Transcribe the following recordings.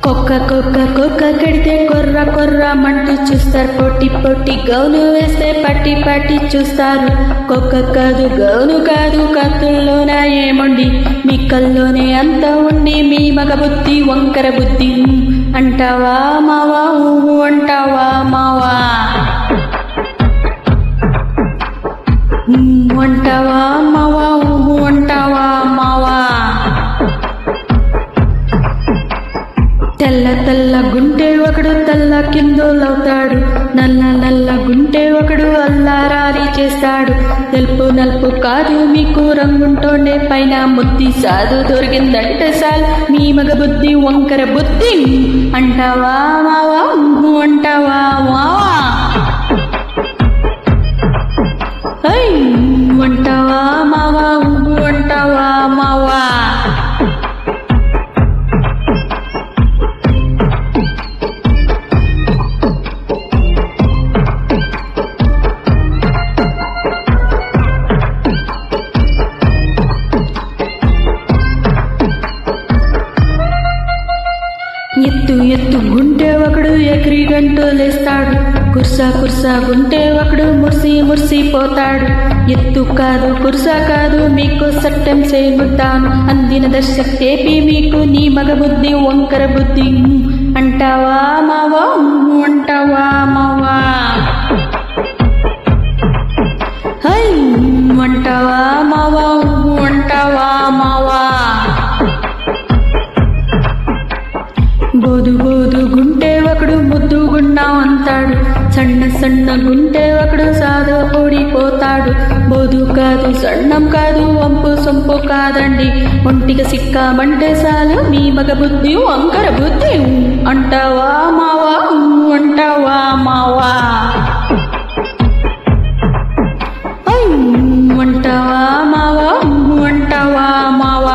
కుక్క కుక్క కుక్క కడితే కొర్ర కొర్ర మంటూ చూస్తారు పొట్టి పొట్టి గౌను వేస్తే పట్టి పట్టి చూస్తారు కుక్క కాదు గౌను కాదు కత్తుల్లోన ఏముండి మీ కల్లోనే అంత ఉండి మీ మగ బుద్ధి వంకర బుద్ధి ఉమ్, అంటావా మావా ఊహు అంటావా మావా ఉమ్, అంటావా మావా ఊహు అంటావా మావా తెల్ల తెల్ల గుంటే ఒకడు తెల్ల కిందోలవుతాడు నల్ల నల్ల గుంటే ఒకడు అల్లారారి చేస్తాడు తెలుపు నలుపు కాదు మీకు రంగుంటోండే పైన ముద్ది సాదు దొరికిందంటే సాల్ మీ మగ బుద్ధి వంకర బుద్ధి అంటావా మావా ఊహు అంటావా మావా ఐ, అంటావా మావా ఊహు అంటావా మావా ఎత్తు ఎత్తు గుంటే ఒకడు ఎగిరి గంటూ లేస్తాడు కుర్సా కుర్సా గుంటే ఒకడు ముర్సి ముర్సి పోతాడు ఎత్తు కాదు కుర్సా కాదు మీకు సట్టం చేయముతాను అందిన దర్శక్తేపి మీకు నీ మగ బుద్ధి వంకర బుద్ధి ఉమ్, అంటావా మావా ఉమ్, అంటావా మావా హై ఉమ్, అంటావా మావా ఉమ్, అంటావా మావా బోదు బోదు గుంటే ఒకడు ముద్దు గుండాం అంటాడు సన్న సన్న గుంటే ఒకడు సాదో ఓడిపోతాడు బోదు కాదు సన్నం కాదు వంపు సొంపు కాదండి ఒంటికి సిక్కామంటే చాలు మీ మగ బుద్ధి వంకర బుద్ధి ఉమ్, అంటావా మావా ఉమ్, అంటావా మావా ఐ, ఉమ్, అంటావా మావా ఉమ్, అంటావా మావా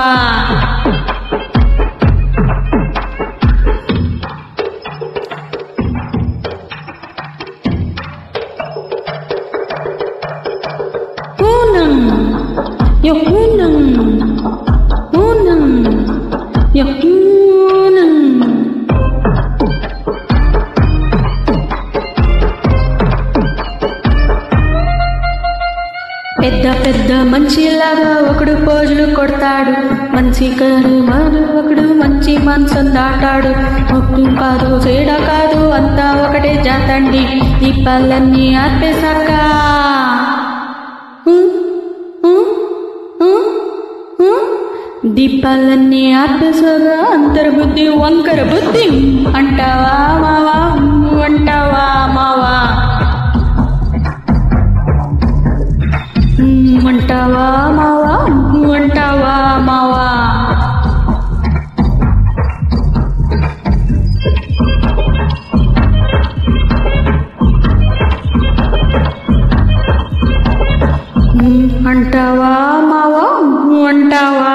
Unang, yung unang, unang, yung unang. పెద్ద పెద్ద మంచిలాగా ఒకడు పోజులు కొడతాడు మంచి కాదు మారు ఒకడు మంచి మనసం దాటాడు ఒప్పు కాదు తేడా కాదు అంతా ఒకటే జాతండి దీపాలన్నీ ఆర్పేశాక ఉ, ఉ, ఉ, ఉ. దీపాలన్నీ ఆర్పేసాగా అంతర్బుద్ధి వంకర బుద్ధి అంటావా మావా ఉమ్, అంటావా మావా ఉమ్, అంటావా మావా ఉమ్, అంటావా మావా ఉమ్, అంటావా మావా ఉమ్, అంటావా